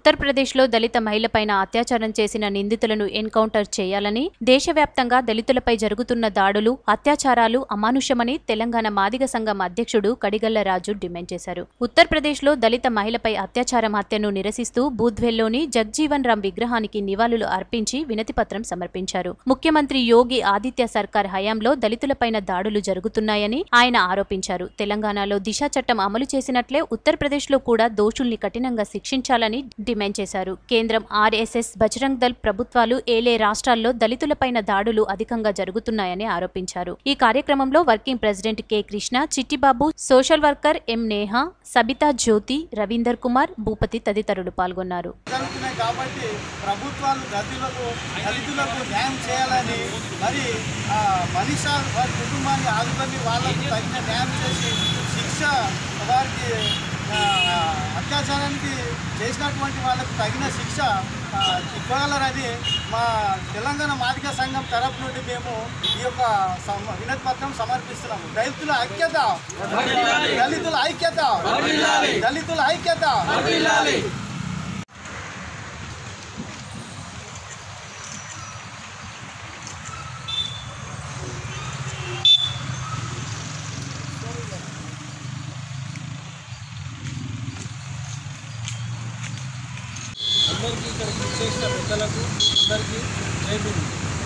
ఉత్తరప్రదేశ్లో దళిత మహిళపైన అత్యాచారం చేసిన నిందితులను ఎన్కౌంటర్ చేయాలని దేశవ్యాప్తంగా దళితులపై జరుగుతున్న దాడులు అత్యాచారాలు అమానుషమని తెలంగాణ మాదిగ సంఘం అధ్యక్షుడు కడిగల్ల రాజు డిమాండ్ చేశారు ఉత్తరప్రదేశ్లో దళిత మహిళపై అత్యాచారం హత్యను నిరసిస్తూ బూద్వెల్లోని జగ్జీవన్ రామ్ విగ్రహానికి నివాళులు అర్పించి వినతిపత్రం సమర్పించారు ముఖ్యమంత్రి యోగి ఆదిత్య సర్కార్ హయాంలో దళితులపైన దాడులు జరుగుతున్నాయని ఆయన ఆరోపించారు తెలంగాణలో దిశ చట్టం అమలు చేసినట్లే ఉత్తరప్రదేశ్లో కూడా దోషుల్ని కఠినంగా శిక్షించాలని డిమాండ్ చేశారు కేంద్రం ఆర్ఎస్ఎస్ బజరంగ్ దళ్ ప్రభుత్వాలు ఏలే రాష్ట్రాల్లో దళితులపైన దాడులు అధికంగా జరుగుతున్నాయని ఆరోపించారు ఈ కార్యక్రమంలో working president K Krishna Chittibabu social worker M Neha Sabitha Jyothi Ravinder Kumar Bhupathi తదితరులు పాల్గొన్నారు జరుగుతున్నాయి కాబట్టి ప్రభుత్వాలు దళితులకు దళితులకు న్యాయం చేయాలని మరి ఆ, మనిష వారి కుటుంబాన్ని ఆదుకొని వాళ్ళకు తగిన న్యాయం చేసి శిక్ష వారికి ఆ, అత్యాచారానికి చేసినటువంటి వాళ్ళకు తగిన శిక్ష ఆ, ఇవ్వగలరని మా తెలంగాణ మాదిక సంఘం తరపు నుండి మేము ఈ యొక్క సమ- వినతి పత్రం సమర్పిస్తున్నాము దళితుల ఐక్యత దళితుల ఐక్యత దళితుల ఐక్యత అందరికీ ఇక్కడికి చేసిన పెద్దలకు అందరికీ జైబీలు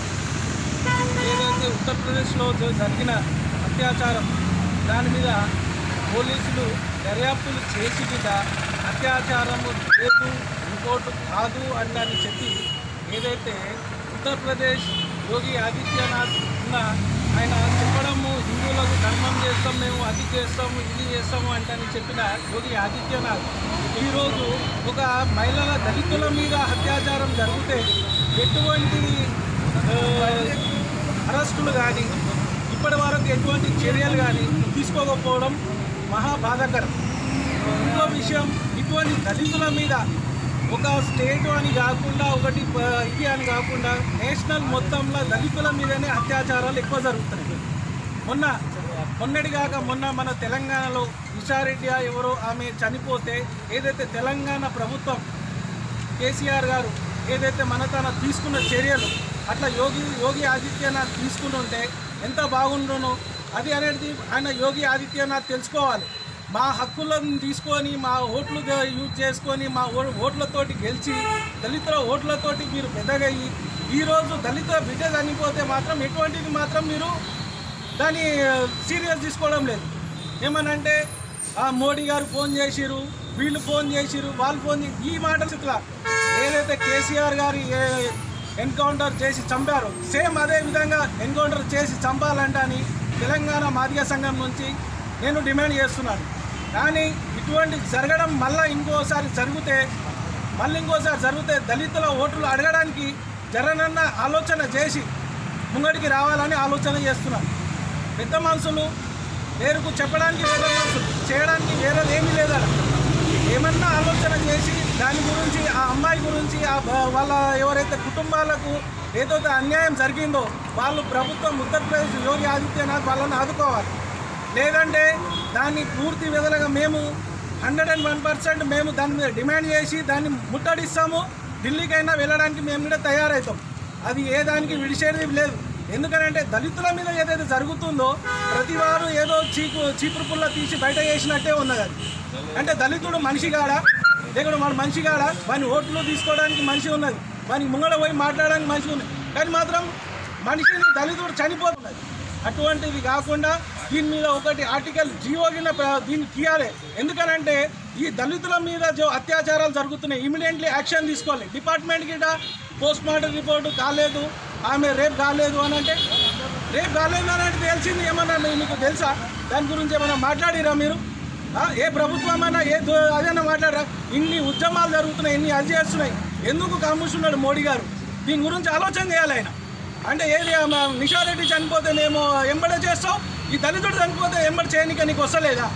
ఏదైతే ఉత్తరప్రదేశ్లో జ- జరిగిన అత్యాచారం దాని మీద పోలీసులు దర్యాప్తులు చేసి మీద అత్యాచారము లేదు ఇంకోటి కాదు అని అని చెప్పి ఏదైతే ఉత్తరప్రదేశ్ యోగి ఆదిత్యనాథ్ ఉన్న ఆయన చెప్పడము హిందువులకు ధర్మం చేస్తాం మేము అది చేస్తాము ఇది చేస్తాము అంటే అని చెప్పిన యోగి ఆదిత్యనాథ్ ఈరోజు ఒక మహిళల దళితుల మీద అత్యాచారం జరిగితే ఎటువంటి ఆ, అరెస్టులు కానీ ఇప్పటి వరకు ఎటువంటి చర్యలు కానీ తీసుకోకపోవడం మహా బాధాకరం ఇంకో విషయం ఇటువంటి దళితుల మీద ఒక స్టేట్ అని కాకుండా ఒకటి ప- ఇది అని కాకుండా నేషనల్ మొత్తంలో దళితుల మీదనే అత్యాచారాలు ఎక్కువ జరుగుతున్నాయి మొన్న మొన్నటి కాక మొన్న మన తెలంగాణలో విషారెడ్డి ఎవరో ఆమె చనిపోతే ఏదైతే తెలంగాణ ప్రభుత్వం కేసీఆర్ గారు ఏదైతే మన తన తీసుకున్న చర్యలు అట్లా యోగి యోగి ఆదిత్యనాథ్ తీసుకుని ఉంటే ఎంత బాగుండును అది అనేది ఆయన యోగి ఆదిత్యనాథ్ తెలుసుకోవాలి మా హక్కులను తీసుకొని మా ఓట్లు ద- యూజ్ చేసుకొని మా ఓ- ఓట్లతోటి గెలిచి దళితుల ఓట్లతోటి మీరు పెద్దగయ్యి ఈరోజు దళిత బిడ్డ చనిపోతే మాత్రం ఎటువంటిది మాత్రం మీరు దాన్ని సీరియస్ తీసుకోవడం లేదు ఏమనంటే ఆ మోడీ గారు ఫోన్ చేసిరు వీళ్ళు ఫోన్ చేసిరు వాళ్ళు ఫోన్ చేసి ఈ మాట ఇట్లా ఏదైతే కేసీఆర్ గారి ఏ- ఎన్కౌంటర్ చేసి చంపారో సేమ్ అదే విధంగా ఎన్కౌంటర్ చేసి చంపాలంట అని తెలంగాణ మాదిగ సంఘం నుంచి నేను డిమాండ్ చేస్తున్నాను కానీ ఇటువంటి జరగడం మళ్ళీ ఇంకోసారి జరిగితే మళ్ళీ ఇంకోసారి జరిగితే దళితుల ఓట్లు అడగడానికి జరనన్న ఆలోచన చేసి ముంగడికి రావాలని ఆలోచన చేస్తున్నాను పెద్ద మనుషులు వేరుకు చెప్పడానికి పెద్ద మనుషులు చేయడానికి వేరేది ఏమీ లేదట ఏమన్నా ఆలోచన చేసి దాని గురించి ఆ అమ్మాయి గురించి ఆ బ- వాళ్ళ ఎవరైతే కుటుంబాలకు ఏదైతే అన్యాయం జరిగిందో వాళ్ళు ప్రభుత్వం ఉత్తరప్రదేశ్ యోగి ఆదిత్యనాథ్ వాళ్ళని ఆదుకోవాలి లేదంటే దాన్ని పూర్తి విధంగా మేము హండ్రెడ్ అండ్ వన్ పర్సెంట్ మేము దాని మీద డిమాండ్ చేసి దాన్ని ముట్టడిస్తాము ఢిల్లీకైనా వెళ్ళడానికి మేము కూడా తయారవుతాం అది ఏ దానికి విడిచేది లేదు ఎందుకనంటే దళితుల మీద ఏదైతే జరుగుతుందో ప్రతి వారు ఏదో చీకు చీపురు పుల్ల తీసి బయట వేసినట్టే ఉన్నది అది అంటే దళితుడు మనిషి కాడా లేకుంటే వాడు మనిషి కాడా వాని ఓట్లు తీసుకోవడానికి మనిషి ఉన్నది వానికి ముంగడ పోయి మాట్లాడడానికి మనిషి ఉన్నది కానీ మాత్రం మనిషిని దళితుడు చనిపోతున్నది అటువంటిది కాకుండా దీని మీద ఒకటి ఆర్టికల్ జియో కింద ప్ర- దీన్ని తీయాలి ఎందుకనంటే ఈ దళితుల మీద జో అత్యాచారాలు జరుగుతున్నాయి ఇమీడియట్లీ యాక్షన్ తీసుకోవాలి డిపార్ట్మెంట్ కింద పోస్ట్ మార్టం రిపోర్టు కాలేదు ఆమె రేపు కాలేదు అని అంటే రేపు కాలేదు అని అంటే తెలిసింది ఏమన్నా మీ- మీకు తెలుసా దాని గురించి ఏమన్నా మాట్లాడిరా మీరు ఆ, ఏ ప్రభుత్వం అయినా ఏ దో- అదైనా మాట్లాడరా ఇన్ని ఉద్యమాలు జరుగుతున్నాయి ఇన్ని అది చేస్తున్నాయి ఎందుకు కమ్ముస్తున్నాడు మోడీ గారు దీని గురించి ఆలోచన చేయాలి ఆయన అంటే ఏది ఆ మా నిషారెడ్డి చనిపోతే మేము ఎంబడే చేస్తాం ఈ దళితుడు చనిపోతే ఎంబడి చేయనిక నీకు వస్తలేదా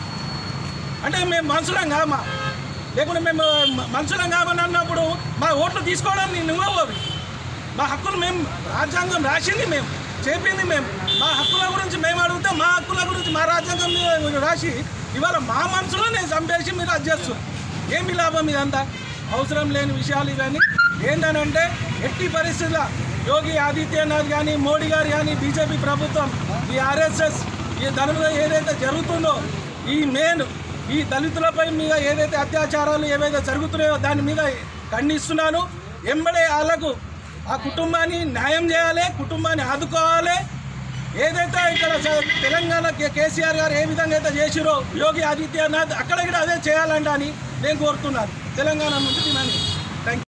అంటే మేము మనుషులం కామా లేకుంటే మేము మ- మనుషులం కామని అన్నప్పుడు మా ఓట్లు తీసుకోవడం నీ నువ్వు మా హక్కులు మేము రాజ్యాంగం రాసింది మేము చెప్పింది మేము మా హక్కుల గురించి మేము అడిగితే మా హక్కుల గురించి మా రాజ్యాంగం మీద రాసి ఇవాళ మా మనసులో నేను చంపేసి మీరు అది చేస్తున్నారు ఏమి లాభం ఇదంతా అవసరం లేని విషయాలు ఇవన్నీ ఏంటనంటే ఎట్టి పరిస్థితుల యోగి ఆదిత్యనాథ్ కానీ మోడీ గారు కానీ బీజేపీ ప్రభుత్వం ఈ ఆర్ఎస్ఎస్ ఈ దాని మీద ఏదైతే జరుగుతుందో ఈ మెయిన్ ఈ దళితులపై మీద ఏదైతే అత్యాచారాలు ఏవైతే జరుగుతున్నాయో దాని మీద ఖండిస్తున్నాను ఎంబడే వాళ్ళకు ఆ కుటుంబాన్ని న్యాయం చేయాలి కుటుంబాన్ని ఆదుకోవాలి ఏదైతే ఇక్కడ స- తెలంగాణ కే- కేసీఆర్ గారు ఏ విధంగా అయితే చేసిరో యోగి ఆదిత్యనాథ్ అక్కడ కూడా అదే చేయాలంట అని నేను కోరుతున్నాను తెలంగాణ నుంచి డిమాండ్